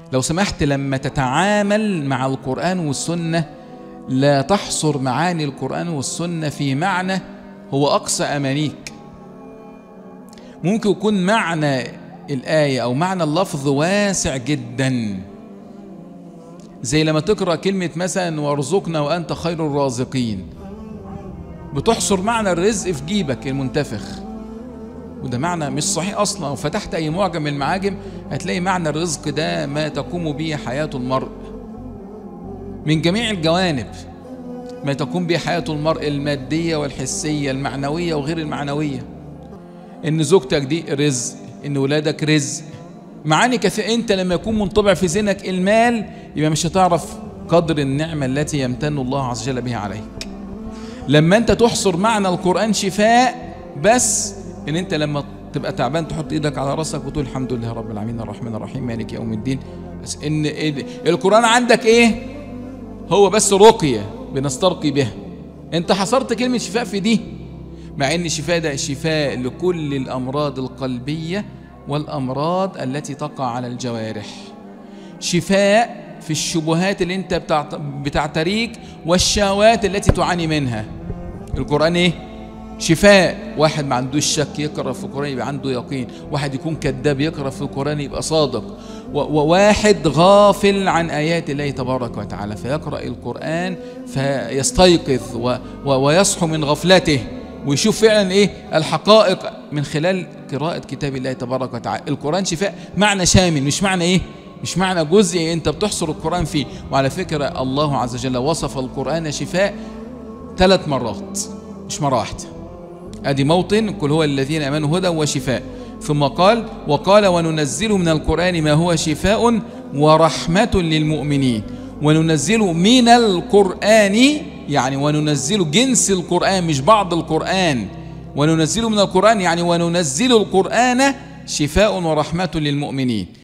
لو سمحت لما تتعامل مع القرآن والسنة لا تحصر معاني القرآن والسنة في معنى هو أقصى أمانيك ممكن يكون معنى الآية أو معنى اللفظ واسع جدا زي لما تقرأ كلمة مثلا وارزقنا وأنت خير الرازقين بتحصر معنى الرزق في جيبك المنتفخ وده معنى مش صحيح اصلا وفتحت اي معجم من المعاجم هتلاقي معنى الرزق ده ما تقوم به حياه المرء من جميع الجوانب ما تقوم به حياه المرء الماديه والحسيه المعنويه وغير المعنويه ان زوجتك دي رزق ان ولادك رزق معاني كثير انت لما يكون منطبع في ذهنك المال يبقى مش هتعرف قدر النعمه التي يمتن الله عز وجل بها عليك لما انت تحصر معنى القرآن شفاء بس ان انت لما تبقى تعبان تحط ايدك على راسك وتقول الحمد لله رب العالمين الرحمن الرحيم مالك يوم الدين بس ان إيه القرآن عندك ايه هو بس رقية بنسترقي بها انت حصرت كلمة شفاء في دي مع ان الشفاء ده شفاء لكل الامراض القلبية والامراض التي تقع على الجوارح شفاء في الشبهات اللي انت بتعت- بتعتريك والشهوات التي تعاني منها القرآن ايه شفاء واحد ما عندوش شك يقرأ في القرآن يبقى عنده يقين واحد يكون كذاب يقرأ في القرآن يبقى صادق و- وواحد غافل عن آيات الله تبارك وتعالى فيقرأ القرآن فيستيقظ و- و- ويصحو من غفلته ويشوف فعلا ايه الحقائق من خلال قراءة كتاب الله تبارك وتعالى القرآن شفاء معنى شامل مش معنى ايه مش معنى جزء انت بتحصر القرآن فيه وعلى فكرة الله عز وجل وصف القرآن شفاء ثلاث مرات مش مرة واحدة ادي موطن قل هو الذين امنوا هدى وشفاء ثم قال وقال وننزل من القرآن ما هو شفاء ورحمة للمؤمنين وننزل من القرآن يعني وننزل جنس القرآن مش بعض القرآن وننزل من القرآن يعني وننزل القرآن شفاء ورحمة للمؤمنين